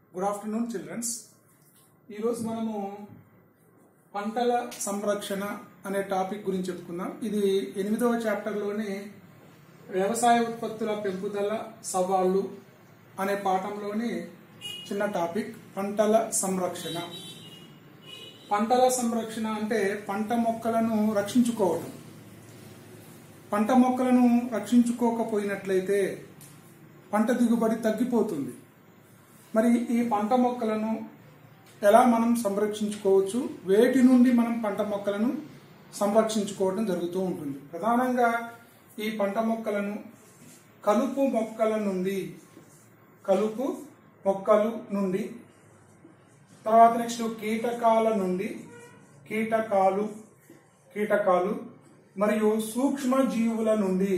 good afternoon children's ఈరోజు మనము పంటల సంరక్షణ అనే టాపిక్ గురించి చెప్పుకుందాం ఇది ఎనిమిదవ చాప్టర్లోని వ్యవసాయ ఉత్పత్తుల పెంపుదల సవాళ్ళు అనే పాఠంలోని చిన్న టాపిక్ పంటల సంరక్షణ పంటల సంరక్షణ అంటే పంట మొక్కలను రక్షించుకోవటం పంట మొక్కలను రక్షించుకోకపోయినట్లయితే పంట దిగుబడి తగ్గిపోతుంది మరి ఈ పంట మొక్కలను ఎలా మనం సంరక్షించుకోవచ్చు వేటి నుండి మనం పంట మొక్కలను సంరక్షించుకోవడం జరుగుతూ ఉంటుంది ప్రధానంగా ఈ పంట మొక్కలను కలుపు మొక్కల నుండి కలుపు మొక్కలు నుండి తర్వాత నెక్స్ట్ కీటకాల నుండి కీటకాలు కీటకాలు మరియు సూక్ష్మ జీవుల నుండి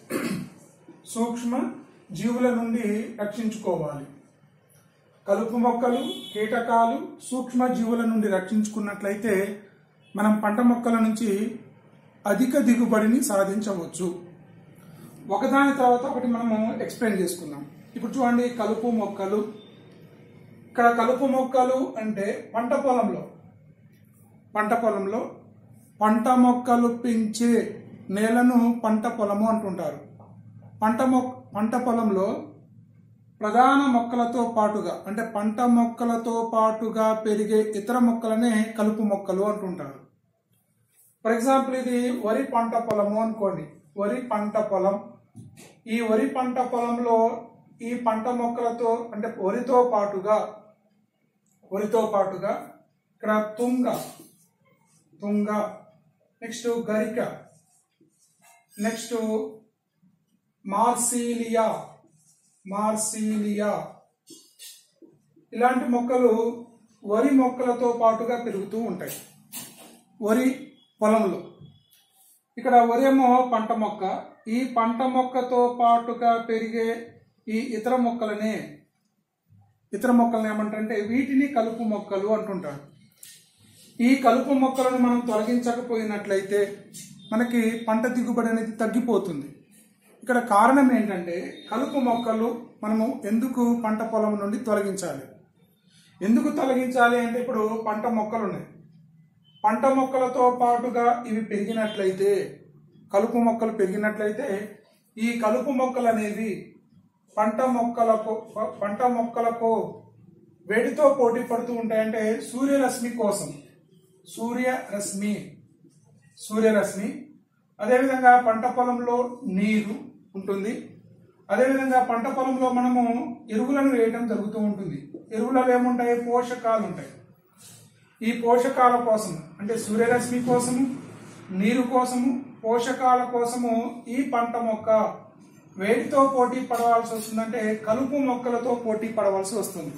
సూక్ష్మ జీవుల నుండి రక్షించుకోవాలి కలుపు మొక్కలు కీటకాలు సూక్ష్మ జీవుల నుండి రక్షించుకున్నట్లయితే మనం పంట మొక్కల నుంచి అధిక దిగుబడిని సాధించవచ్చు ఒకదాని తర్వాత ఒకటి మనము ఎక్స్ప్లెయిన్ చేసుకుందాం ఇప్పుడు చూడండి కలుపు మొక్కలు ఇక్కడ కలుపు మొక్కలు అంటే పంట పొలంలో పంట పొలంలో పంట మొక్కలు పెంచే నేలను పంట పొలము అంటుంటారు పంట మొక్క పంట పొలంలో ప్రధాన మొక్కలతో పాటుగా అంటే పంట మొక్కలతో పాటుగా పెరిగే ఇతర మొక్కలనే కలుపు మొక్కలు అంటుంటారు ఫర్ ఎగ్జాంపుల్ ఇది వరి పంట పొలము అనుకోండి వరి పంట పొలం ఈ వరి పంట పొలంలో ఈ పంట మొక్కలతో అంటే వరితో పాటుగా వరితో పాటుగా ఇక్కడ తుంగ తుంగ నెక్స్ట్ గరిక నెక్స్ట్ మార్సీలియా మార్సీలియా ఇలాంటి మొక్కలు వరి మొక్కలతో పాటుగా పెరుగుతూ ఉంటాయి వరి పొలంలో ఇక్కడ వరి ఏమో పంట మొక్క ఈ పంట మొక్కతో పాటుగా పెరిగే ఈ ఇతర మొక్కలనే ఇతర మొక్కలను ఏమంటారంటే వీటిని కలుపు మొక్కలు అంటుంటారు ఈ కలుపు మొక్కలను మనం తొలగించకపోయినట్లయితే మనకి పంట దిగుబడి అనేది తగ్గిపోతుంది ఇక్కడ కారణం ఏంటంటే కలుపు మొక్కలు మనము ఎందుకు పంట పొలం నుండి తొలగించాలి ఎందుకు తొలగించాలి అంటే ఇప్పుడు పంట మొక్కలు ఉన్నాయి పంట మొక్కలతో పాటుగా ఇవి పెరిగినట్లయితే కలుపు మొక్కలు పెరిగినట్లయితే ఈ కలుపు మొక్కలు అనేవి పంట మొక్కలకు పంట మొక్కలకు వేడితో పోటీ పడుతూ ఉంటాయంటే సూర్యరశ్మి కోసం సూర్యరశ్మి సూర్యరశ్మి అదేవిధంగా పంట పొలంలో నీరు ఉంటుంది అదేవిధంగా పంట పొలంలో మనము ఎరువులను వేయడం జరుగుతూ ఉంటుంది ఎరువులలో ఏముంటాయి పోషకాలు ఉంటాయి ఈ పోషకాల కోసం అంటే సూర్యరశ్మి కోసము నీరు కోసము పోషకాల కోసము ఈ పంట మొక్క వేడితో పోటీ పడవలసి వస్తుందంటే కలుపు మొక్కలతో పోటీ పడవలసి వస్తుంది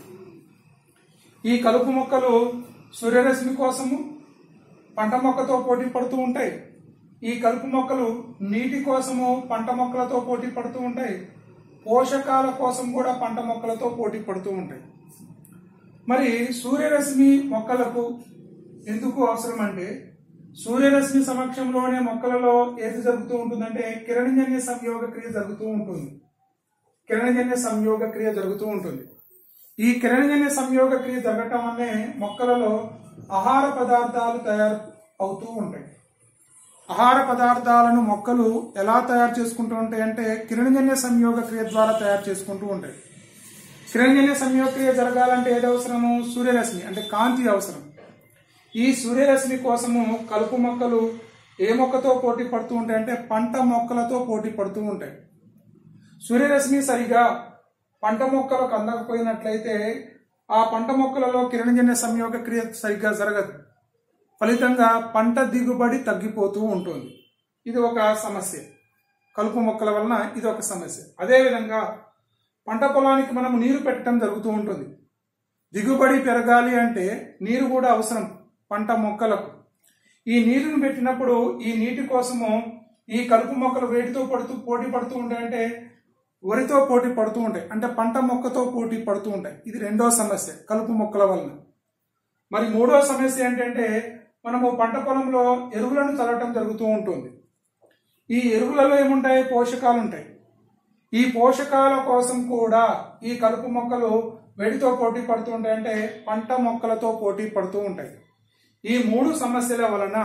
ఈ కలుపు మొక్కలు సూర్యరశ్మి కోసము పంట మొక్కతో పోటీ పడుతూ ఉంటాయి ఈ కలుపు మొక్కలు నీటి కోసము పంట మొక్కలతో పోటీ పడుతూ ఉంటాయి పోషకాల కోసం కూడా పంట మొక్కలతో పోటీ పడుతూ ఉంటాయి మరి సూర్యరశ్మి మొక్కలకు ఎందుకు అవసరం అంటే సూర్యరశ్మి సమక్షంలోనే మొక్కలలో ఏది జరుగుతూ ఉంటుందంటే కిరణజన్య సంయోగ క్రియ జరుగుతూ ఉంటుంది కిరణజన్య సంయోగ క్రియ జరుగుతూ ఉంటుంది ఈ కిరణజన్య సంయోగ క్రియ జరగటం వల్లే మొక్కలలో ఆహార పదార్థాలు తయారు అవుతూ ఉంటాయి ఆహార పదార్థాలను మొక్కలు ఎలా తయారు చేసుకుంటూ ఉంటాయి అంటే కిరణజన్య సంయోగ క్రియ ద్వారా తయారు చేసుకుంటూ ఉంటాయి కిరణజన్య సంయోగ క్రియ జరగాలంటే ఏది అవసరము సూర్యరశ్మి అంటే కాంతి అవసరం ఈ సూర్యరశ్మి కోసము కలుపు మొక్కలు ఏ మొక్కతో పోటీ పడుతూ ఉంటాయి అంటే పంట మొక్కలతో పోటీ పడుతూ ఉంటాయి సూర్యరశ్మి సరిగా పంట మొక్కలకు అందకపోయినట్లయితే ఆ పంట మొక్కలలో కిరణజన్య సంయోగ క్రియ సరిగ్గా జరగదు ఫలితంగా పంట దిగుబడి తగ్గిపోతూ ఉంటుంది ఇది ఒక సమస్య కలుపు మొక్కల వలన ఇది ఒక సమస్య అదేవిధంగా పంట పొలానికి మనం నీరు పెట్టడం జరుగుతూ ఉంటుంది దిగుబడి పెరగాలి అంటే నీరు కూడా అవసరం పంట మొక్కలకు ఈ నీరును పెట్టినప్పుడు ఈ నీటి కోసము ఈ కలుపు మొక్కలు వేటితో పడుతూ పోటీ పడుతూ ఉంటాయంటే వరితో పోటీ పడుతూ ఉంటాయి అంటే పంట మొక్కతో పోటీ పడుతూ ఉంటాయి ఇది రెండో సమస్య కలుపు మొక్కల వలన మరి మూడో సమస్య ఏంటంటే మనము పంట పొలంలో ఎరువులను చల్లటం జరుగుతూ ఉంటుంది ఈ ఎరువులలో ఏముంటాయి పోషకాలు ఉంటాయి ఈ పోషకాల కోసం కూడా ఈ కలుపు మొక్కలు వేడితో పోటీ పడుతూ ఉంటాయి అంటే పంట మొక్కలతో పోటీ పడుతూ ఉంటాయి ఈ మూడు సమస్యల వలన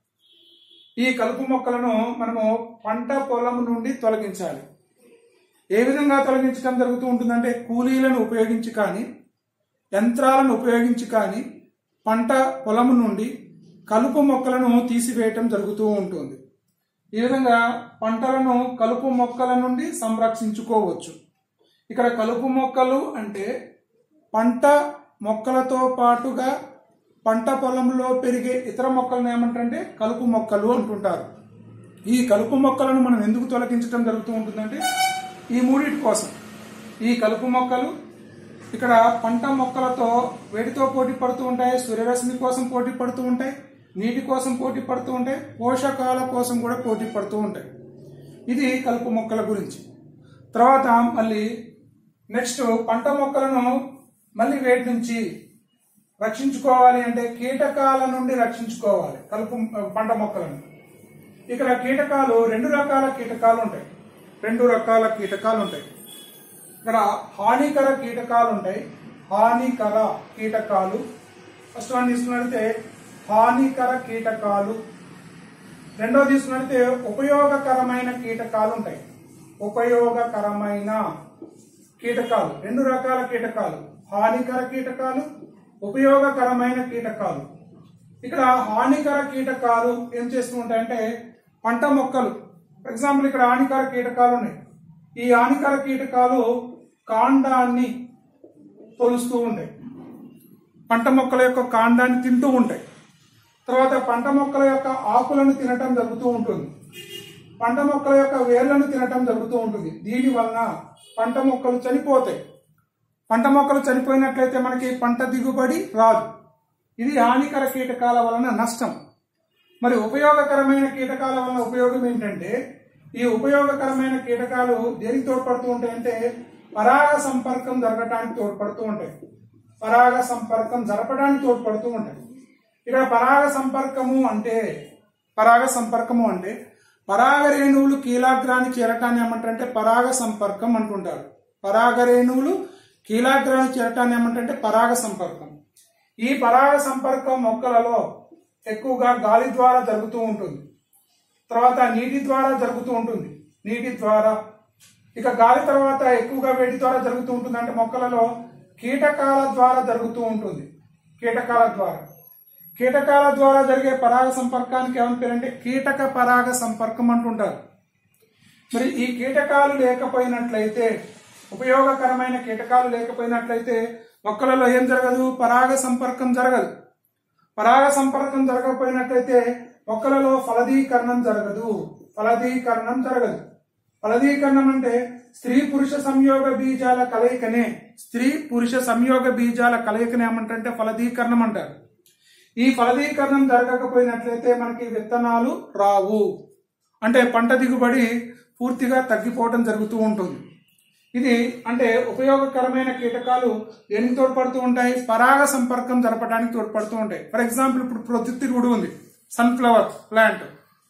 ఈ కలుపు మొక్కలను మనము పంట పొలం నుండి తొలగించాలి ఏ విధంగా తొలగించడం జరుగుతూ ఉంటుందంటే కూలీలను ఉపయోగించి కానీ యంత్రాలను ఉపయోగించి కానీ పంట పొలము నుండి కలుపు మొక్కలను తీసివేయటం జరుగుతూ ఉంటుంది ఈ విధంగా పంటలను కలుపు మొక్కల నుండి సంరక్షించుకోవచ్చు ఇక్కడ కలుపు మొక్కలు అంటే పంట మొక్కలతో పాటుగా పంట పొలంలో పెరిగే ఇతర మొక్కలను ఏమంటారంటే కలుపు మొక్కలు అంటుంటారు ఈ కలుపు మొక్కలను మనం ఎందుకు తొలగించడం జరుగుతూ ఉంటుందంటే ఈ మూడింటి కోసం ఈ కలుపు మొక్కలు ఇక్కడ పంట మొక్కలతో వేడితో పోటీ పడుతూ ఉంటాయి సూర్యరశ్మి కోసం పోటీ పడుతూ ఉంటాయి నీటి కోసం పోటీ పడుతూ ఉంటాయి పోషకాల కోసం కూడా పోటీ పడుతూ ఉంటాయి ఇది కలుపు మొక్కల గురించి తర్వాత మళ్ళీ నెక్స్ట్ పంట మొక్కలను మళ్ళీ వేటి నుంచి రక్షించుకోవాలి అంటే కీటకాల నుండి రక్షించుకోవాలి కలుపు పంట మొక్కలను ఇక్కడ కీటకాలు రెండు రకాల కీటకాలు ఉంటాయి రెండు రకాల కీటకాలు ఉంటాయి ఇక్కడ హానికర కీటకాలు ఉంటాయి హానికర కీటకాలు ఫస్ట్ వన్ తీసుకున్నట్లయితే హానికర కీటకాలు రెండో తీసుకున్నట్లయితే ఉపయోగకరమైన కీటకాలు ఉంటాయి ఉపయోగకరమైన కీటకాలు రెండు రకాల కీటకాలు హానికర కీటకాలు ఉపయోగకరమైన కీటకాలు ఇక్కడ హానికర కీటకాలు ఏం చేస్తూ ఉంటాయంటే పంట మొక్కలు ఫర్ ఎగ్జాంపుల్ ఇక్కడ హానికర కీటకాలు ఉన్నాయి ఈ హానికర కీటకాలు కాండాన్ని తొలుస్తూ ఉంటాయి పంట మొక్కల యొక్క కాండాన్ని తింటూ ఉంటాయి తర్వాత పంట మొక్కల యొక్క ఆకులను తినటం జరుగుతూ ఉంటుంది పంట మొక్కల యొక్క వేర్లను తినటం జరుగుతూ ఉంటుంది దీని వలన పంట మొక్కలు చనిపోతాయి పంట మొక్కలు చనిపోయినట్లయితే మనకి పంట దిగుబడి రాదు ఇది హానికర కీటకాల వలన నష్టం మరి ఉపయోగకరమైన కీటకాల వలన ఉపయోగం ఏంటంటే ఈ ఉపయోగకరమైన కీటకాలు దేనికి తోడ్పడుతూ ఉంటాయంటే పరాగ సంపర్కం జరగటానికి తోడ్పడుతూ ఉంటాయి పరాగ సంపర్కం జరపడానికి తోడ్పడుతూ ఉంటాయి ఇక్కడ పరాగ సంపర్కము అంటే పరాగ సంపర్కము అంటే పరాగ రేణువులు కీలాగ్రాన్ని చేరటాన్ని ఏమంటారంటే పరాగ సంపర్కం అంటుంటారు పరాగ రేణువులు కీలాగ్రాన్ని చేరటాన్ని ఏమంటారంటే పరాగ సంపర్కం ఈ పరాగ సంపర్కం మొక్కలలో ఎక్కువగా గాలి ద్వారా జరుగుతూ ఉంటుంది తర్వాత నీటి ద్వారా జరుగుతూ ఉంటుంది నీటి ద్వారా ఇక గాలి తర్వాత ఎక్కువగా వేడి ద్వారా జరుగుతూ ఉంటుంది అంటే మొక్కలలో కీటకాల ద్వారా జరుగుతూ ఉంటుంది కీటకాల ద్వారా కీటకాల ద్వారా జరిగే పరాగ సంపర్కానికి ఏమని పేరంటే కీటక పరాగ సంపర్కం అంటుంటారు మరి ఈ కీటకాలు లేకపోయినట్లయితే ఉపయోగకరమైన కీటకాలు లేకపోయినట్లయితే మొక్కలలో ఏం జరగదు పరాగ సంపర్కం జరగదు పరాగ సంపర్కం జరగకపోయినట్లయితే మొక్కలలో ఫలదీకరణం జరగదు ఫలదీకరణం జరగదు ఫలదీకరణం అంటే స్త్రీ పురుష సంయోగ బీజాల కలయికనే స్త్రీ పురుష సంయోగ బీజాల కలయికనే ఏమంటే ఫలదీకరణం అంటారు ఈ ఫలదీకరణం జరగకపోయినట్లయితే మనకి విత్తనాలు రావు అంటే పంట దిగుబడి పూర్తిగా తగ్గిపోవడం జరుగుతూ ఉంటుంది ఇది అంటే ఉపయోగకరమైన కీటకాలు దేనికి తోడ్పడుతూ ఉంటాయి పరాగ సంపర్కం జరపడానికి తోడ్పడుతూ ఉంటాయి ఫర్ ఎగ్జాంపుల్ ఇప్పుడు పొద్దుతిరుగుడు ఉంది సన్ఫ్లవర్ ప్లాంట్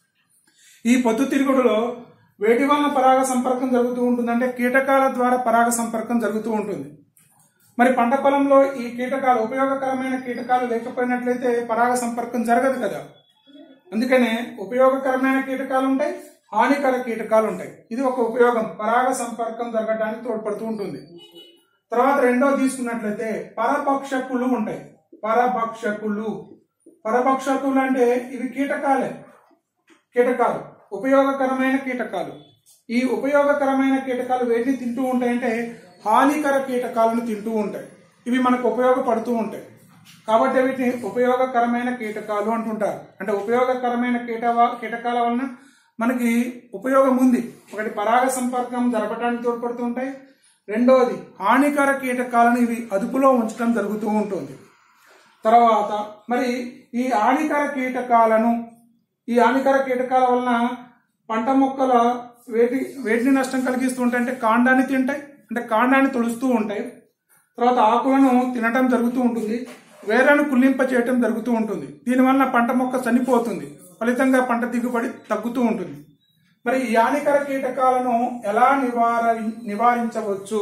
ఈ పొద్దుతిరుగుడులో వేటి వలన పరాగ సంపర్కం జరుగుతూ ఉంటుంది అంటే కీటకాల ద్వారా పరాగ సంపర్కం జరుగుతూ ఉంటుంది మరి పంట పొలంలో ఈ కీటకాలు ఉపయోగకరమైన కీటకాలు లేకపోయినట్లయితే పరాగ సంపర్కం జరగదు కదా అందుకనే ఉపయోగకరమైన కీటకాలు ఉంటాయి హానికర కీటకాలు ఉంటాయి ఇది ఒక ఉపయోగం పరాగ సంపర్కం జరగడానికి తోడ్పడుతూ ఉంటుంది తర్వాత రెండో తీసుకున్నట్లయితే పరభక్షకులు ఉంటాయి పరభక్షకులు పరభక్షకులు అంటే ఇవి కీటకాలే కీటకాలు ఉపయోగకరమైన కీటకాలు ఈ ఉపయోగకరమైన కీటకాలు వేటిని తింటూ ఉంటాయంటే హానికర కీటకాలను తింటూ ఉంటాయి ఇవి మనకు ఉపయోగపడుతూ ఉంటాయి కాబట్టి వీటిని ఉపయోగకరమైన కీటకాలు అంటుంటారు అంటే ఉపయోగకరమైన కీట కీటకాల వలన మనకి ఉపయోగం ఉంది ఒకటి పరాగ సంపర్కం జరపడానికి తోడ్పడుతూ ఉంటాయి రెండవది హానికర కీటకాలను ఇవి అదుపులో ఉంచడం జరుగుతూ ఉంటుంది తర్వాత మరి ఈ హానికర కీటకాలను ఈ హానికర కీటకాల వలన పంట మొక్కల వేటి వేటిని నష్టం కలిగిస్తూ ఉంటాయి అంటే కాండాన్ని తింటాయి అంటే కాండాన్ని తొలుస్తూ ఉంటాయి తర్వాత ఆకులను తినటం జరుగుతూ ఉంటుంది వేర్లను కుళ్ళింప చేయటం జరుగుతూ ఉంటుంది దీనివల్ల పంట మొక్క చనిపోతుంది ఫలితంగా పంట దిగుబడి తగ్గుతూ ఉంటుంది మరి ఈ హానికర కీటకాలను ఎలా నివారి నివారించవచ్చు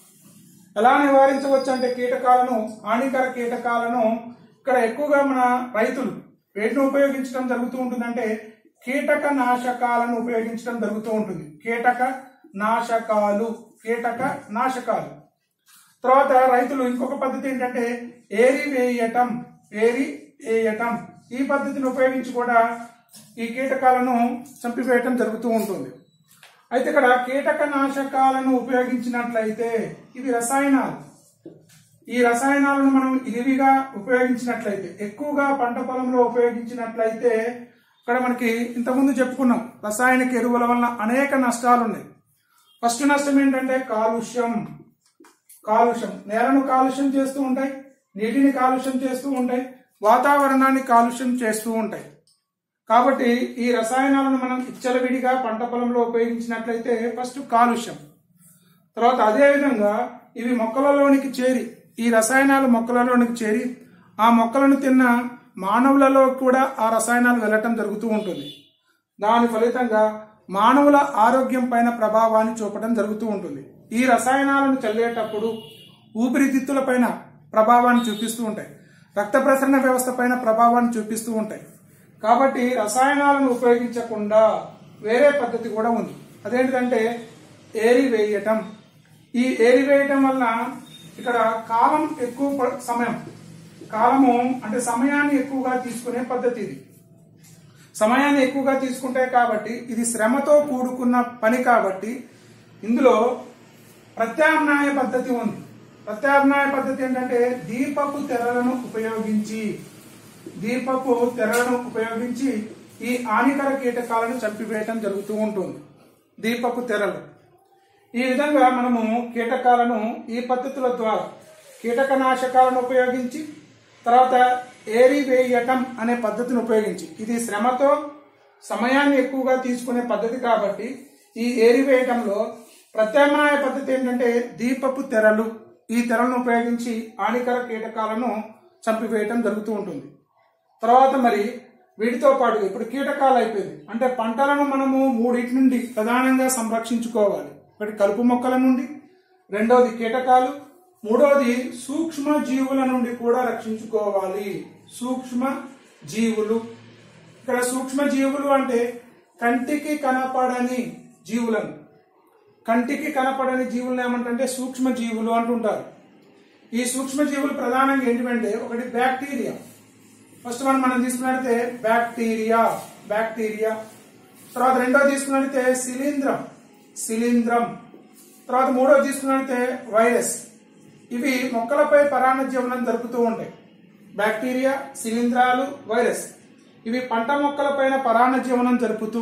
ఎలా నివారించవచ్చు అంటే కీటకాలను హానికర కీటకాలను ఇక్కడ ఎక్కువగా మన రైతులు వేటిని ఉపయోగించడం జరుగుతూ ఉంటుందంటే కీటక నాశకాలను ఉపయోగించడం జరుగుతూ ఉంటుంది కీటక నాశకాలు కీటక నాశకాలు తర్వాత రైతులు ఇంకొక పద్ధతి ఏంటంటే ఏరి వేయటం ఏరి వేయటం ఈ పద్ధతిని ఉపయోగించి కూడా ఈ కీటకాలను చంపివేయటం జరుగుతూ ఉంటుంది అయితే ఇక్కడ కీటక నాశకాలను ఉపయోగించినట్లయితే ఇవి రసాయనాలు ఈ రసాయనాలను మనం ఇరివిగా ఉపయోగించినట్లయితే ఎక్కువగా పంట పొలంలో ఉపయోగించినట్లయితే ఇక్కడ మనకి ఇంతకుముందు చెప్పుకున్నాం రసాయనిక ఎరువుల వలన అనేక నష్టాలు ఉన్నాయి ఫస్ట్ నష్టం ఏంటంటే కాలుష్యం కాలుష్యం నేలను కాలుష్యం చేస్తూ ఉంటాయి నీటిని కాలుష్యం చేస్తూ ఉంటాయి వాతావరణాన్ని కాలుష్యం చేస్తూ ఉంటాయి కాబట్టి ఈ రసాయనాలను మనం ఇచ్చలవిడిగా పంట పొలంలో ఉపయోగించినట్లయితే ఫస్ట్ కాలుష్యం తర్వాత అదే విధంగా ఇవి మొక్కలలోనికి చేరి ఈ రసాయనాలు మొక్కలలోనికి చేరి ఆ మొక్కలను తిన్న మానవులలో కూడా ఆ రసాయనాలు వెళ్ళటం జరుగుతూ ఉంటుంది దాని ఫలితంగా మానవుల ఆరోగ్యం పైన ప్రభావాన్ని చూపడం జరుగుతూ ఉంటుంది ఈ రసాయనాలను చల్లేటప్పుడు ఊపిరితిత్తుల పైన ప్రభావాన్ని చూపిస్తూ ఉంటాయి రక్త ప్రసరణ వ్యవస్థ పైన ప్రభావాన్ని చూపిస్తూ ఉంటాయి కాబట్టి రసాయనాలను ఉపయోగించకుండా వేరే పద్ధతి కూడా ఉంది అదేంటిదంటే ఏరి వేయటం ఈ ఏరి వేయటం వలన ఇక్కడ కాలం ఎక్కువ ప- సమయం కాలము అంటే సమయాన్ని ఎక్కువగా తీసుకునే పద్ధతి ఇది సమయాన్ని ఎక్కువగా తీసుకుంటాయి కాబట్టి ఇది శ్రమతో కూడుకున్న పని కాబట్టి ఇందులో ప్రత్యామ్నాయ పద్ధతి ఉంది ప్రత్యామ్నాయ పద్ధతి ఏంటంటే దీపపు తెరలను ఉపయోగించి దీపపు తెరలను ఉపయోగించి ఈ హానికర కీటకాలను చంపివేయటం జరుగుతూ ఉంటుంది దీపపు తెరలు ఈ విధంగా మనము కీటకాలను ఈ పద్ధతుల ద్వారా కీటకనాశకాలను ఉపయోగించి తర్వాత ఏరివేయటం అనే పద్ధతిని ఉపయోగించి ఇది శ్రమతో సమయాన్ని ఎక్కువగా తీసుకునే పద్ధతి కాబట్టి ఈ ఏరివేయటంలో ప్రత్యామ్నాయ పద్ధతి ఏంటంటే దీపపు తెరలు ఈ తెరలను ఉపయోగించి హానికర కీటకాలను చంపివేయటం జరుగుతూ ఉంటుంది తర్వాత మరి వీటితో పాటు ఇప్పుడు కీటకాలు అయిపోయింది అంటే పంటలను మనము మూడింటి నుండి ప్రధానంగా సంరక్షించుకోవాలి ఒకటి కలుపు మొక్కల నుండి రెండవది కీటకాలు మూడవది సూక్ష్మ జీవుల నుండి కూడా రక్షించుకోవాలి సూక్ష్మ జీవులు ఇక్కడ సూక్ష్మ జీవులు అంటే కంటికి కనపడని జీవులను కంటికి కనపడని జీవులను ఏమంటే సూక్ష్మ జీవులు అంటుంటారు ఈ సూక్ష్మ జీవులు ప్రధానంగా ఏంటంటే ఒకటి బ్యాక్టీరియా ఫస్ట్ వన్ మనం తీసుకున్నట్లయితే బ్యాక్టీరియా బ్యాక్టీరియా తర్వాత రెండో తీసుకున్నట్లయితే శిలీంద్రం శిలీంద్రం తర్వాత మూడో తీసుకున్నట్లయితే వైరస్ ఇవి మొక్కలపై పరాణ జీవనం జరుపుతూ ఉంటాయి బ్యాక్టీరియా శిలీంధ్రాలు వైరస్ ఇవి పంట మొక్కలపైన పరాణ జీవనం జరుపుతూ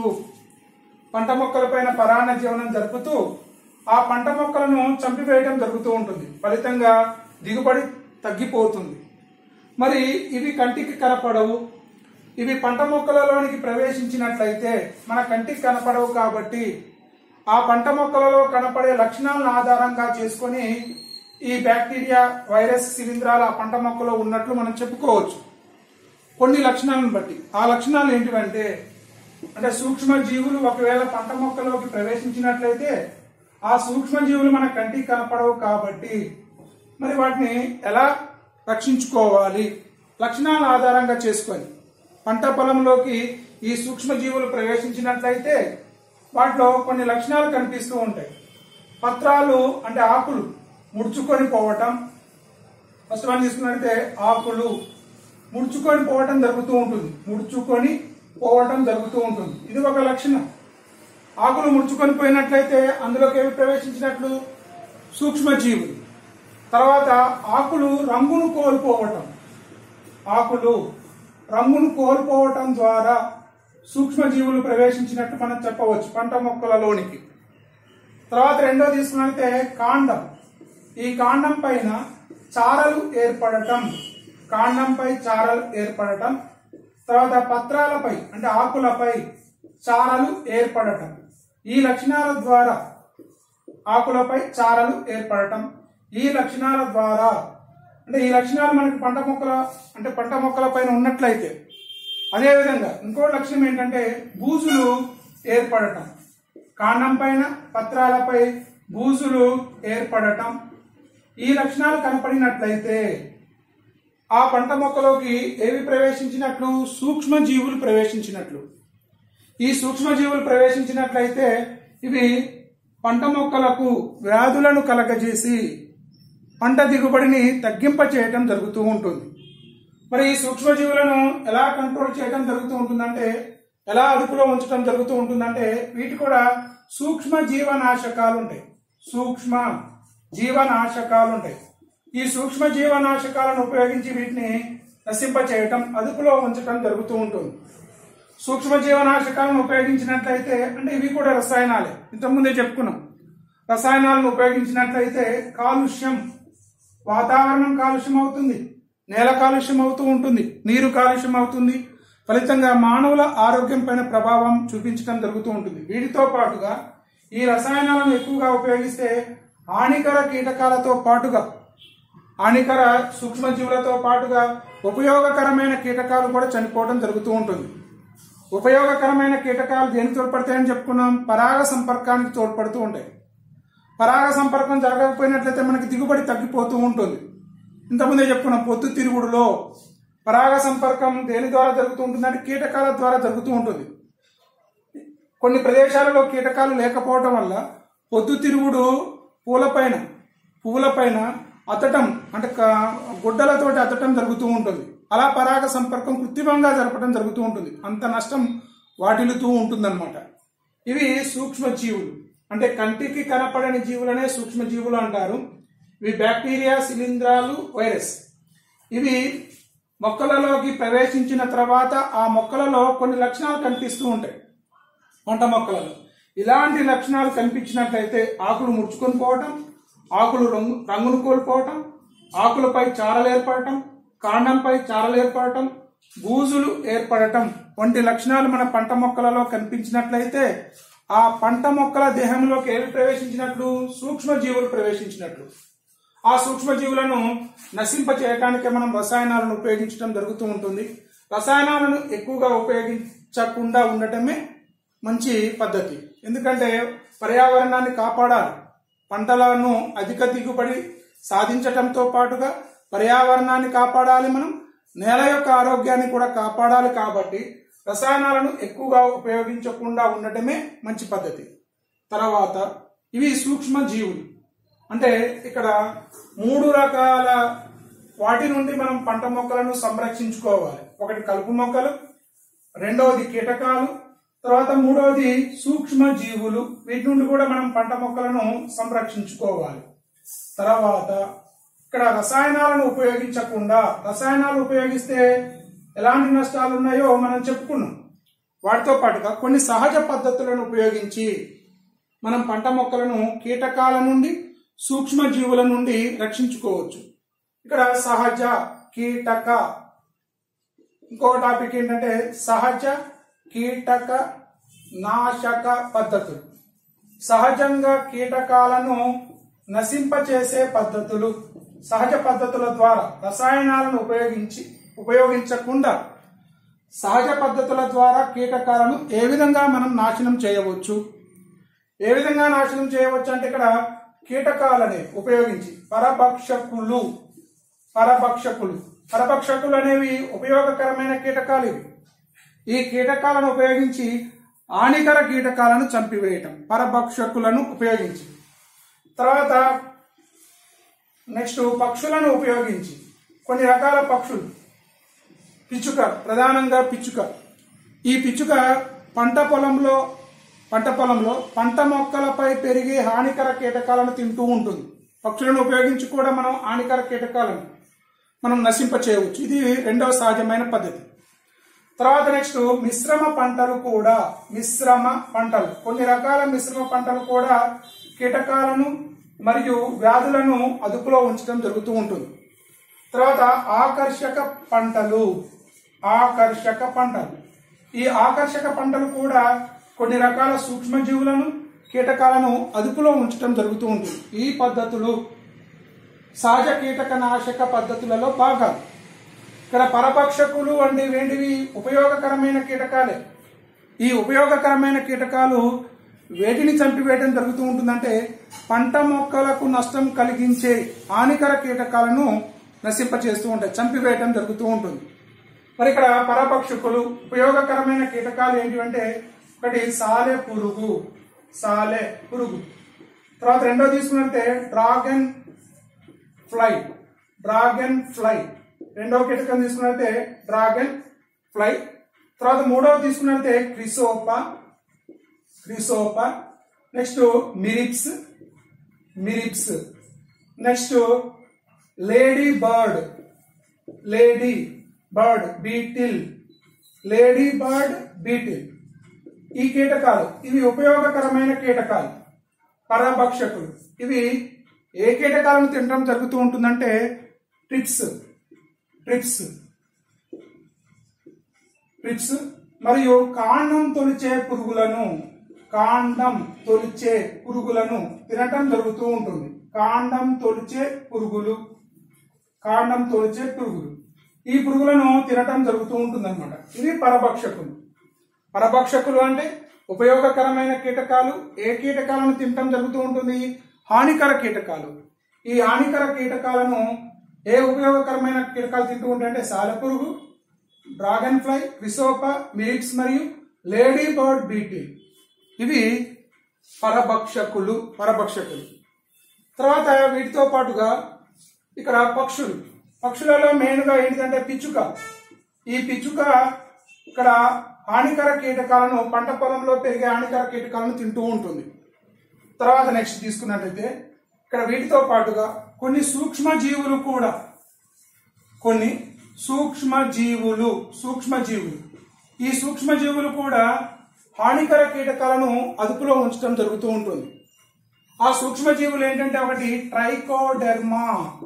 పంట మొక్కలపైన పరాణ జీవనం జరుపుతూ ఆ పంట మొక్కలను చంపివేయడం జరుగుతూ ఉంటుంది ఫలితంగా దిగుబడి తగ్గిపోతుంది మరి ఇవి కంటికి కనపడవు ఇవి పంట మొక్కలలోనికి ప్రవేశించినట్లయితే మన కంటికి కనపడవు కాబట్టి ఆ పంట మొక్కలలో కనపడే లక్షణాలను ఆధారంగా చేసుకొని ఈ బ్యాక్టీరియా వైరస్ శిలీంధ్రాలు ఆ పంట మొక్కలో ఉన్నట్లు మనం చెప్పుకోవచ్చు కొన్ని లక్షణాలను బట్టి ఆ లక్షణాలు ఏంటివంటే అంటే సూక్ష్మ జీవులు ఒకవేళ పంట మొక్కలోకి ప్రవేశించినట్లయితే ఆ సూక్ష్మ జీవులు మన కంటికి కనపడవు కాబట్టి మరి వాటిని ఎలా రక్షించుకోవాలి లక్షణాల ఆధారంగా చేసుకొని పంట పొలంలోకి ఈ సూక్ష్మ జీవులు ప్రవేశించినట్లయితే వాటిలో కొన్ని లక్షణాలు కనిపిస్తూ ఉంటాయి పత్రాలు అంటే ఆకులు ముడుచుకొని పోవటం ఫస్ట్ వన్ తీసుకున్నట్లయితే ఆకులు ముడుచుకొని పోవటం జరుగుతూ ఉంటుంది ముడుచుకొని పోవటం జరుగుతూ ఉంటుంది ఇది ఒక లక్షణం ఆకులు ముడుచుకొని పోయినట్లయితే అందులోకి ఏమి ప్రవేశించినట్లు సూక్ష్మజీవులు తర్వాత ఆకులు రంగును కోల్పోవటం ఆకులు రంగును కోల్పోవటం ద్వారా సూక్ష్మజీవులు ప్రవేశించినట్టు మనం చెప్పవచ్చు పంట మొక్కలలోనికి తర్వాత రెండో తీసుకున్నట్లయితే కాండం ఈ కాండం పైన చారలు ఏర్పడటం కాండంపై చారలు ఏర్పడటం తర్వాత పత్రాలపై అంటే ఆకులపై చారలు ఏర్పడటం ఈ లక్షణాల ద్వారా ఆకులపై చారలు ఏర్పడటం ఈ లక్షణాల ద్వారా అంటే ఈ లక్షణాలు మనకి పంట మొక్కల అంటే పంట మొక్కల పైన ఉన్నట్లయితే అదేవిధంగా ఇంకో లక్ష్యం ఏంటంటే బూజులు ఏర్పడటం కాండం పైన పత్రాలపై బూజులు ఏర్పడటం ఈ లక్షణాలు కనపడినట్లయితే ఆ పంట మొక్కలోకి ఏవి ప్రవేశించినట్లు సూక్ష్మ జీవులు ప్రవేశించినట్లు ఈ సూక్ష్మజీవులు ప్రవేశించినట్లయితే ఇవి పంట మొక్కలకు వ్యాధులను కలగజేసి పంట దిగుబడిని తగ్గింప చేయటం జరుగుతూ ఉంటుంది మరి ఈ సూక్ష్మజీవులను ఎలా కంట్రోల్ చేయడం జరుగుతూ ఉంటుందంటే ఎలా అదుపులో ఉంచడం జరుగుతూ ఉంటుందంటే వీటి కూడా సూక్ష్మ జీవనాశకాలు ఉంటాయి సూక్ష్మ జీవనాశకాలు ఉంటాయి ఈ సూక్ష్మ జీవనాశకాలను ఉపయోగించి వీటిని నశింప చేయటం అదుపులో ఉంచటం జరుగుతూ ఉంటుంది సూక్ష్మ జీవనాశకాలను ఉపయోగించినట్లయితే అంటే ఇవి కూడా రసాయనాలే ఇంతకుముందే చెప్పుకున్నాం రసాయనాలను ఉపయోగించినట్లయితే కాలుష్యం వాతావరణం కాలుష్యం అవుతుంది నేల కాలుష్యం అవుతూ ఉంటుంది నీరు కాలుష్యం అవుతుంది ఫలితంగా మానవుల ఆరోగ్యం పైన ప్రభావం చూపించడం జరుగుతూ ఉంటుంది వీటితో పాటుగా ఈ రసాయనాలను ఎక్కువగా ఉపయోగిస్తే హానికర కీటకాలతో పాటుగా హానికర సూక్ష్మజీవులతో పాటుగా ఉపయోగకరమైన కీటకాలు కూడా చనిపోవడం జరుగుతూ ఉంటుంది ఉపయోగకరమైన కీటకాలు దేనికి తోడ్పడతాయని చెప్పుకున్నాం పరాగ సంపర్కానికి తోడ్పడుతూ ఉంటాయి పరాగ సంపర్కం జరగకపోయినట్లయితే మనకి దిగుబడి తగ్గిపోతూ ఉంటుంది ఇంతకుముందే చెప్పుకున్నాం పొద్దు తిరుగుడులో పరాగ సంపర్కం దేని ద్వారా జరుగుతూ ఉంటుందంటే కీటకాల ద్వారా జరుగుతూ ఉంటుంది కొన్ని ప్రదేశాలలో కీటకాలు లేకపోవడం వల్ల పొద్దు తిరుగుడు పూలపైన పువ్వులపైన అతటం అంటే క- గుడ్డలతోటి అతటం జరుగుతూ ఉంటుంది అలా పరాగ సంపర్కం కృత్రిమంగా జరపడం జరుగుతూ ఉంటుంది అంత నష్టం వాటిల్లుతూ ఉంటుందన్నమాట ఇవి సూక్ష్మ జీవులు అంటే కంటికి కనపడని జీవులనే సూక్ష్మ జీవులు అంటారు ఇవి బ్యాక్టీరియా శిలీంధ్రాలు వైరస్ ఇవి మొక్కలలోకి ప్రవేశించిన తర్వాత ఆ మొక్కలలో కొన్ని లక్షణాలు కనిపిస్తూ ఉంటాయి పంట మొక్కలలో ఇలాంటి లక్షణాలు కనిపించినట్లయితే ఆకులు ముడుచుకొని పోవటం ఆకులు రంగు రంగును కోల్పోవటం ఆకులపై చారలు ఏర్పడటం కాండంపై చారలు ఏర్పడటం బూజులు ఏర్పడటం వంటి లక్షణాలు మన పంట మొక్కలలో కనిపించినట్లయితే ఆ పంట మొక్కల దేహంలోకి ఏవి ప్రవేశించినట్లు సూక్ష్మ జీవులు ప్రవేశించినట్లు ఆ సూక్ష్మజీవులను నశింప చేయటానికి మనం రసాయనాలను ఉపయోగించడం జరుగుతూ ఉంటుంది రసాయనాలను ఎక్కువగా ఉపయోగించకుండా ఉండటమే మంచి పద్ధతి ఎందుకంటే పర్యావరణాన్ని కాపాడాలి పంటలను అధిక దిగుబడి సాధించటంతో పాటుగా పర్యావరణాన్ని కాపాడాలి మనం నేల యొక్క ఆరోగ్యాన్ని కూడా కాపాడాలి కాబట్టి రసాయనాలను ఎక్కువగా ఉపయోగించకుండా ఉండటమే మంచి పద్ధతి తర్వాత ఇవి సూక్ష్మ జీవులు అంటే ఇక్కడ మూడు రకాల వాటి నుండి మనం పంట మొక్కలను సంరక్షించుకోవాలి ఒకటి కలుపు మొక్కలు రెండవది కీటకాలు తర్వాత మూడవది సూక్ష్మ జీవులు వీటి నుండి కూడా మనం పంట మొక్కలను సంరక్షించుకోవాలి తర్వాత ఇక్కడ రసాయనాలను ఉపయోగించకుండా రసాయనాలు ఉపయోగిస్తే ఎలాంటి నష్టాలు ఉన్నాయో మనం చెప్పుకున్నాం వాటితో పాటుగా కొన్ని సహజ పద్ధతులను ఉపయోగించి మనం పంట మొక్కలను కీటకాల నుండి సూక్ష్మ జీవుల నుండి రక్షించుకోవచ్చు ఇక్కడ సహజ కీటక ఇంకో టాపిక్ ఏంటంటే సహజ కీటక నాశక పద్ధతులు సహజంగా కీటకాలను నశింపచేసే పద్ధతులు సహజ పద్ధతుల ద్వారా రసాయనాలను ఉపయోగించి ఉపయోగించకుండా సహజ పద్ధతుల ద్వారా కీటకాలను ఏ విధంగా మనం నాశనం చేయవచ్చు ఏ విధంగా నాశనం చేయవచ్చు అంటే ఇక్కడ కీటకాలని ఉపయోగించి పరభక్షకులు పరభక్షకులు పరభక్షకులు అనేవి ఉపయోగకరమైన కీటకాలు ఇవి ఈ కీటకాలను ఉపయోగించి హానికర కీటకాలను చంపివేయటం పరభక్షకులను ఉపయోగించి తర్వాత నెక్స్ట్ పక్షులను ఉపయోగించి కొన్ని రకాల పక్షులు పిచ్చుక ప్రధానంగా పిచ్చుక ఈ పిచ్చుక పంట పొలంలో పంట పొలంలో పంట మొక్కలపై పెరిగే హానికర కీటకాలను తింటూ ఉంటుంది పక్షులను ఉపయోగించి కూడా మనం హానికర కీటకాలను మనం నశింప చేయవచ్చు ఇది రెండవ సహజమైన పద్ధతి తర్వాత నెక్స్ట్ మిశ్రమ పంటలు కూడా మిశ్రమ పంటలు కొన్ని రకాల మిశ్రమ పంటలు కూడా కీటకాలను మరియు వ్యాధులను అదుపులో ఉంచడం జరుగుతూ ఉంటుంది తర్వాత ఆకర్షక పంటలు ఆకర్షక పంటలు ఈ ఆకర్షక పంటలు కూడా కొన్ని రకాల సూక్ష్మజీవులను కీటకాలను అదుపులో ఉంచడం జరుగుతూ ఉంటుంది ఈ పద్ధతులు సహజ కీటక నాశక పద్ధతులలో భాగాలు ఇక్కడ పరపక్షకులు వంటివి ఏంటివి ఉపయోగకరమైన కీటకాలే ఈ ఉపయోగకరమైన కీటకాలు వేటిని చంపివేయడం జరుగుతూ ఉంటుందంటే పంట మొక్కలకు నష్టం కలిగించే హానికర కీటకాలను నశింపచేస్తూ ఉంటాయి చంపివేయటం జరుగుతూ ఉంటుంది మరి ఇక్కడ పరపక్షకులు ఉపయోగకరమైన కీటకాలు ఏంటివంటే ఒకటి సాలె పురుగు సాలె పురుగు తర్వాత రెండో తీసుకున్నట్టే డ్రాగన్ ఫ్లై డ్రాగన్ ఫ్లై రెండవ కీటకం తీసుకున్నట్టే డ్రాగన్ ఫ్లై తర్వాత మూడవ తీసుకున్నట్టే క్రిసోపా క్రిసోపా నెక్స్ట్ మిరిప్స్ మిరిప్స్ next ladybird ladybird beetle ladybird beetle ఈ కీటకాలు ఇవి ఉపయోగకరమైన కీటకాలు పరభక్షకులు ఇవి ఏ కీటకాలను తినడం జరుగుతూ ఉంటుందంటే ట్రిప్స్ ట్రిప్స్ ట్రిప్స్ మరియు కాండం తొలిచే పురుగులను కాండం తొలిచే పురుగులను తినటం జరుగుతూ ఉంటుంది కాండం తొలిచే పురుగులు కాండం తొలిచే పురుగులు ఈ పురుగులను తినటం జరుగుతూ ఉంటుంది అనమాట ఇది పరభక్షకులు పరభక్షకులు అంటే ఉపయోగకరమైన కీటకాలు ఏ కీటకాలను తినటం జరుగుతూ ఉంటుంది హానికర కీటకాలు ఈ హానికర కీటకాలను ఏ ఉపయోగకరమైన కీటకాలు తింటూ ఉంటాయంటే సాలెపురుగు డ్రాగన్ ఫ్లై క్రిసోపా మిరిక్స్ మరియు లేడీ బర్డ్ బీటిల్ ఇవి పరభక్షకులు పరభక్షకులు తర్వాత వీటితో పాటుగా ఇక్కడ పక్షులు పక్షులలో మెయిన్గా ఏంటిదంటే పిచ్చుక ఈ పిచ్చుక ఇక్కడ హానికర కీటకాలను పంట పొలంలో పెరిగే హానికర కీటకాలను తింటూ ఉంటుంది తర్వాత నెక్స్ట్ తీసుకున్నట్లయితే ఇక్కడ వీటితో పాటుగా కొన్ని సూక్ష్మ జీవులు కూడా కొన్ని సూక్ష్మ జీవులు సూక్ష్మ జీవులు ఈ సూక్ష్మ జీవులు కూడా హానికర కీటకాలను అదుపులో ఉంచడం జరుగుతూ ఉంటుంది ఆ సూక్ష్మ జీవులు ఏంటంటే ఒకటి ట్రైకోడెర్మా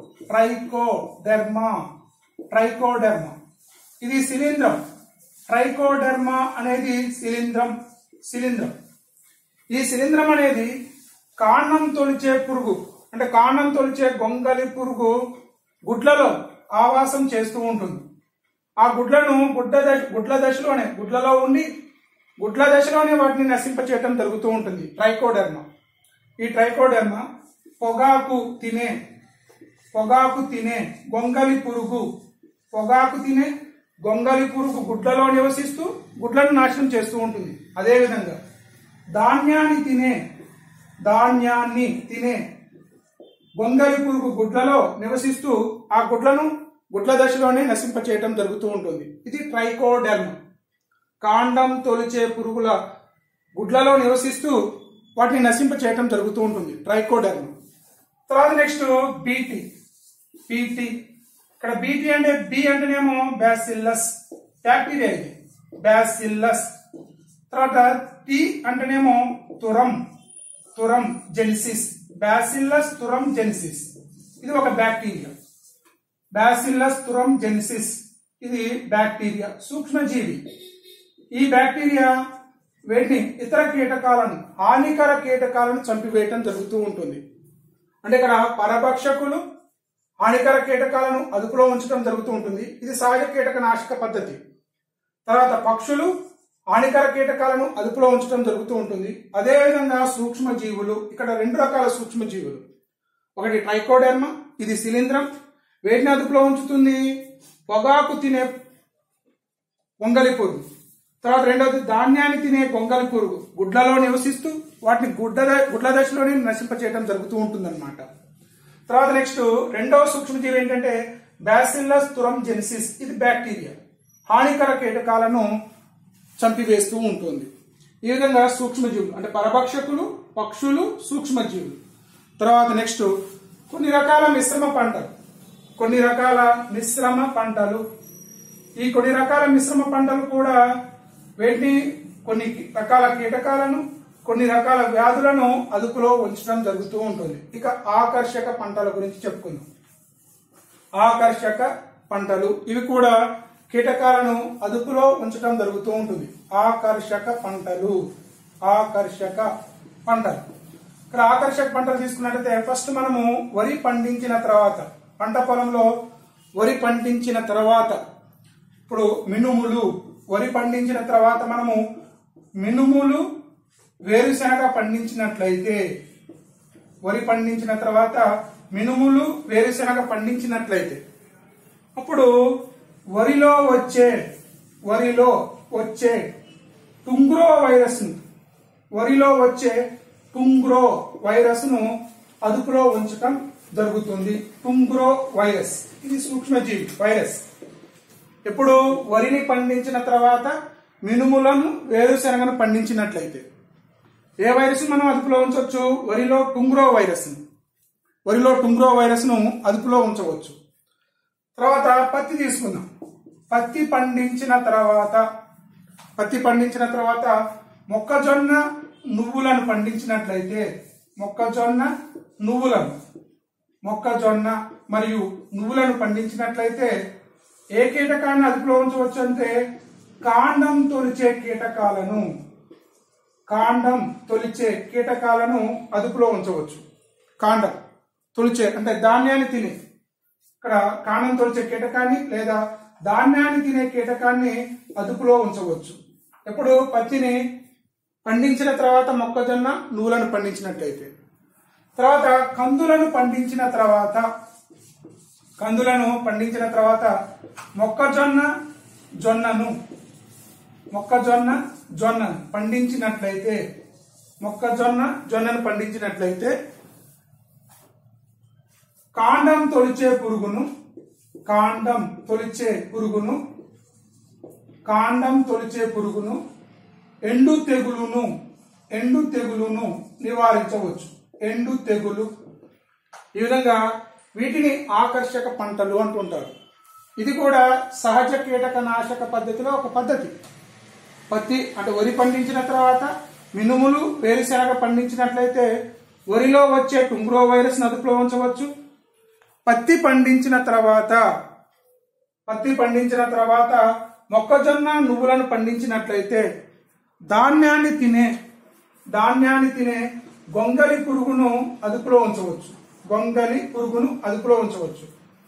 ట్రైకోడెర్మా ట్రైకోడెర్మా ఇది శిలీంద్రం ట్రైకోడెర్మా అనేది శిలీంద్రం శిలీంద్రం ఈ శిలీంద్రం అనేది కాండం తొలిచే పురుగు అంటే కాండం తొలిచే గొంగలి పురుగు గుడ్లలో ఆవాసం చేస్తూ ఉంటుంది ఆ గుడ్లను గుడ్డ దశ గుడ్ల దశలోనే గుడ్లలో ఉండి గుడ్ల దశలోనే వాటిని నశింపచేయటం జరుగుతూ ఉంటుంది ట్రైకోడెర్మా ఈ ట్రైకోడెర్మా పొగాకు తినే పొగాకు తినే గొంగలి పురుగు పొగాకు తినే గొంగలి పురుగు గుడ్లలో నివసిస్తూ గుడ్లను నాశనం చేస్తూ ఉంటుంది అదేవిధంగా ధాన్యాన్ని తినే ధాన్యాన్ని తినే గొంగలి పురుగు గుడ్లలో నివసిస్తూ ఆ గుడ్లను గుడ్ల దశలోనే నశింపచేయటం జరుగుతూ ఉంటుంది ఇది ట్రైకోడెర్మ కాండం తొలిచే పురుగుల గుడ్లలో నివసిస్తూ వాటిని నశింప చేయటం జరుగుతూ ఉంటుంది ట్రైకోడెర్మ తర్వాత నెక్స్ట్ బీటీ బీటీ ఇక్కడ బీటీ అంటే బి అంటేనేమో బ్యాసిల్లస్ బ్యాక్టీరియా ఇది బ్యాసిల్లస్ తర్వాత టీ అంటేనేమో తురం thuringiensis bacillus thuringiensis ఇది ఒక బ్యాక్టీరియా బ్యాసిల్లస్ తురం జెనిసిస్ ఇది బ్యాక్టీరియా సూక్ష్మజీవి ఈ బ్యాక్టీరియా వేటిని ఇతర కీటకాలను హానికర కీటకాలను చంపివేయటం జరుగుతూ ఉంటుంది అంటే ఇక్కడ పరభక్షకులు హానికర కీటకాలను అదుపులో ఉంచడం జరుగుతూ ఉంటుంది ఇది సహజ కీటక నాశక పద్ధతి తర్వాత పక్షులు హానికర కీటకాలను అదుపులో ఉంచడం జరుగుతూ ఉంటుంది అదేవిధంగా సూక్ష్మ జీవులు ఇక్కడ రెండు రకాల సూక్ష్మ జీవులు ఒకటి ట్రైకోడెర్మ ఇది శిలీంద్రం వేటిని అదుపులో ఉంచుతుంది పొగాకు తినే పొంగలి పురుగు తర్వాత రెండవది ధాన్యాన్ని తినే గొంగలి పురుగు గుడ్లలో నివసిస్తూ వాటిని గుడ్డ గుడ్ల దశలోనే నశింపచేయడం జరుగుతూ ఉంటుందన్నమాట తర్వాత నెక్స్ట్ రెండవ సూక్ష్మజీవి ఏంటంటే బ్యాసిల్లస్ తురం జెనిసిస్ ఇది బ్యాక్టీరియా హానికర కీటకాలను చంపివేస్తూ ఉంటుంది ఈ విధంగా సూక్ష్మజీవులు అంటే పరభక్షకులు పక్షులు సూక్ష్మజీవులు తర్వాత నెక్స్ట్ కొన్ని రకాల మిశ్రమ పంటలు కొన్ని రకాల మిశ్రమ పంటలు ఈ కొన్ని రకాల మిశ్రమ పంటలు కూడా వీటిని కొన్ని రకాల కీటకాలను కొన్ని రకాల వ్యాధులను అదుపులో ఉంచడం జరుగుతూ ఉంటుంది ఇక ఆకర్షక పంటల గురించి చెప్పుకుందాం ఆకర్షక పంటలు ఇవి కూడా కీటకాలను అదుపులో ఉంచడం జరుగుతూ ఉంటుంది ఆకర్షక పంటలు ఆకర్షక పంటలు ఇక్కడ ఆకర్షక పంటలు తీసుకున్నట్లయితే ఫస్ట్ మనము వరి పండించిన తర్వాత పంట పొలంలో వరి పండించిన తర్వాత ఇప్పుడు మినుములు వరి పండించిన తర్వాత మనము మినుములు వేరుశనగ పండించినట్లయితే వరి పండించిన తర్వాత మినుములు వేరుశనగ పండించినట్లయితే అప్పుడు వరిలో వచ్చే వరిలో వచ్చే టుంగ్రో వైరస్ వరిలో వచ్చే టుంగ్రో వైరస్ ను అదుపులో ఉంచటం జరుగుతుంది టుంగ్రో వైరస్ ఇది సూక్ష్మజీవి వైరస్ ఇప్పుడు వరిని పండించిన తర్వాత మినుములను వేరుశనగను పండించినట్లయితే ఏ వైరస్ మనం అదుపులో ఉంచవచ్చు వరిలో టుంగ్రో వైరస్ వరిలో టుంగ్రో వైరస్ ను అదుపులో ఉంచవచ్చు తర్వాత పత్తి తీసుకుందాం పత్తి పండించిన తర్వాత పత్తి పండించిన తర్వాత మొక్కజొన్న నువ్వులను పండించినట్లయితే మొక్కజొన్న నువ్వులను మొక్కజొన్న మరియు నువ్వులను పండించినట్లయితే ఏ కీటకాన్ని అదుపులో ఉంచవచ్చు అంటే కాండం తొలిచే కీటకాలను కాండం తొలిచే కీటకాలను అదుపులో ఉంచవచ్చు కాండం తొలిచే అంటే ధాన్యాన్ని తినే ఇక్కడ కాండం తొలిచే కీటకాన్ని లేదా ధాన్యాన్ని తినే కీటకాన్ని అదుపులో ఉంచవచ్చు ఎప్పుడు పత్తిని పండించిన తర్వాత మొక్కజొన్న నువ్వులను పండించినట్లయితే తర్వాత కందులను పండించిన తర్వాత కందులను పండించిన తర్వాత మొక్కజొన్న జొన్నను మొక్కజొన్న జొన్నను పండించినట్లయితే మొక్కజొన్న జొన్నను పండించినట్లయితే కాండం తొలిచే పురుగును కాండం తొలిచే పురుగును కాండం తొలిచే పురుగును ఎండు తెగులును ఎండు తెగులును నివారించవచ్చు ఎండు తెగులు ఈ విధంగా వీటిని ఆకర్షక పంటలు అంటుంటారు ఇది కూడా సహజ కీటక నాశక పద్ధతిలో ఒక పద్ధతి పత్తి అంటే వరి పండించిన తర్వాత మినుములు వేరుశనగ పండించినట్లయితే వరిలో వచ్చే టుంగ్రో వైరస్ అదుపులో ఉంచవచ్చు పత్తి పండించిన తర్వాత పత్తి పండించిన తర్వాత మొక్కజొన్న నువ్వులను పండించినట్లయితే ధాన్యాన్ని తినే ధాన్యాన్ని తినే గొంగలి పురుగును అదుపులో ఉంచవచ్చు గొంగలి పురుగును అదుపులో ఉంచవచ్చు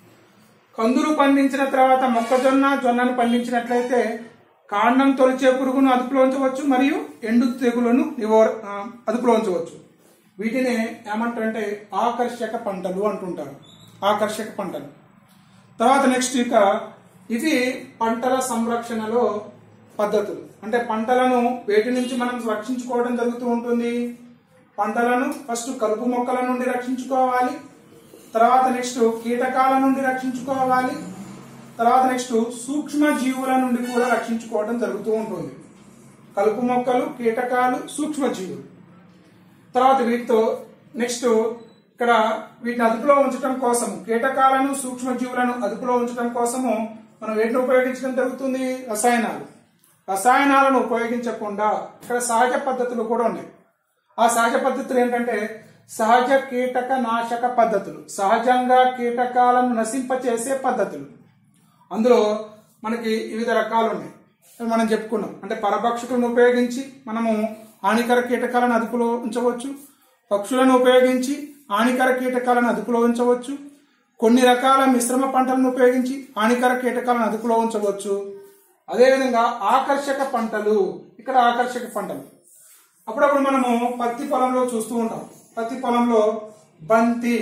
కందులు పండించిన తర్వాత మొక్కజొన్న జొన్నను పండించినట్లయితే కాండం తొలిచే పురుగును అదుపులో ఉంచవచ్చు మరియు ఎండు తెగులను నివార ఆ, అదుపులో ఉంచవచ్చు వీటిని ఏమంటారంటే ఆకర్షక పంటలు అంటుంటారు ఆకర్షక పంటలు తర్వాత నెక్స్ట్ ఇక ఇవి పంటల సంరక్షణలో పద్ధతులు అంటే పంటలను వేటి నుంచి మనం రక్షించుకోవడం జరుగుతూ ఉంటుంది పంటలను ఫస్ట్ కలుపు మొక్కల నుండి రక్షించుకోవాలి తర్వాత నెక్స్ట్ కీటకాల నుండి రక్షించుకోవాలి తర్వాత నెక్స్ట్ సూక్ష్మ జీవుల నుండి కూడా రక్షించుకోవడం జరుగుతూ ఉంటుంది కలుపు మొక్కలు కీటకాలు సూక్ష్మ జీవులు తర్వాత వీటితో నెక్స్ట్ ఇక్కడ వీటిని అదుపులో ఉంచడం కోసం కీటకాలను సూక్ష్మజీవులను అదుపులో ఉంచడం కోసము మనం వీటిని ఉపయోగించడం జరుగుతుంది రసాయనాలు రసాయనాలను ఉపయోగించకుండా ఇక్కడ సహజ పద్ధతులు కూడా ఉన్నాయి ఆ సహజ పద్ధతులు ఏంటంటే సహజ కీటక నాశక పద్ధతులు సహజంగా కీటకాలను నశింపచేసే పద్ధతులు అందులో మనకి వివిధ రకాలు ఉన్నాయి అవి మనం చెప్పుకున్నాం అంటే పరభక్షకులను ఉపయోగించి మనము హానికర కీటకాలను అదుపులో ఉంచవచ్చు పక్షులను ఉపయోగించి హానికర కీటకాలను అదుపులో ఉంచవచ్చు కొన్ని రకాల మిశ్రమ పంటలను ఉపయోగించి హానికర కీటకాలను అదుపులో ఉంచవచ్చు అదేవిధంగా ఆకర్షక పంటలు ఇక్కడ ఆకర్షక పంటలు అప్పుడప్పుడు మనము పత్తి పొలంలో చూస్తూ ఉంటాం పత్తి పొలంలో బంతి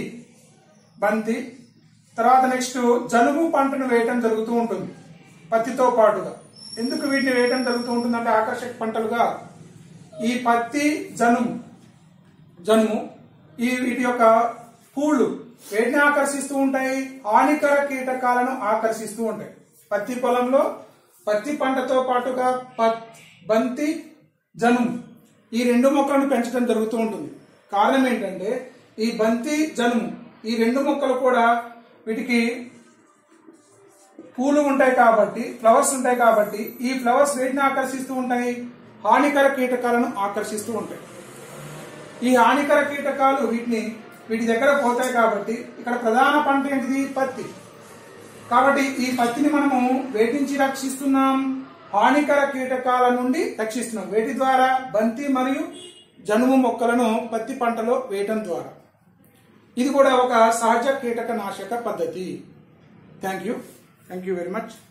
బంతి తర్వాత నెక్స్ట్ జనుము పంటను వేయటం జరుగుతూ ఉంటుంది పత్తితో పాటుగా ఎందుకు వీటిని వేయటం జరుగుతూ ఉంటుందంటే ఆకర్షక పంటలుగా ఈ పత్తి జనుము జనుము ఈ వీటి యొక్క పూలు వేటిని ఆకర్షిస్తూ ఉంటాయి హానికర కీటకాలను ఆకర్షిస్తూ ఉంటాయి పత్తి పొలంలో పత్తి పంటతో పాటుగా పత్ బంతి జనుము ఈ రెండు మొక్కలను పెంచడం జరుగుతూ ఉంటుంది కారణం ఏంటంటే ఈ బంతి జనుము ఈ రెండు మొక్కలు కూడా వీటికి పూలు ఉంటాయి కాబట్టి ఫ్లవర్స్ ఉంటాయి కాబట్టి ఈ ఫ్లవర్స్ వేటిని ఆకర్షిస్తూ ఉంటాయి హానికర కీటకాలను ఆకర్షిస్తూ ఉంటాయి ఈ హానికర కీటకాలు వీటిని వీటి దగ్గర పోతాయి కాబట్టి ఇక్కడ ప్రధాన పంట ఏంటిది పత్తి కాబట్టి ఈ పత్తిని మనము వేటి నుంచి రక్షిస్తున్నాం హానికర కీటకాల నుండి రక్షిస్తున్నాం వేటి ద్వారా బంతి మరియు జనుము మొక్కలను పత్తి పంటలో వేయటం ద్వారా ఇది కూడా ఒక సహజ కీటక నాశక పద్ధతి thank you thank you very much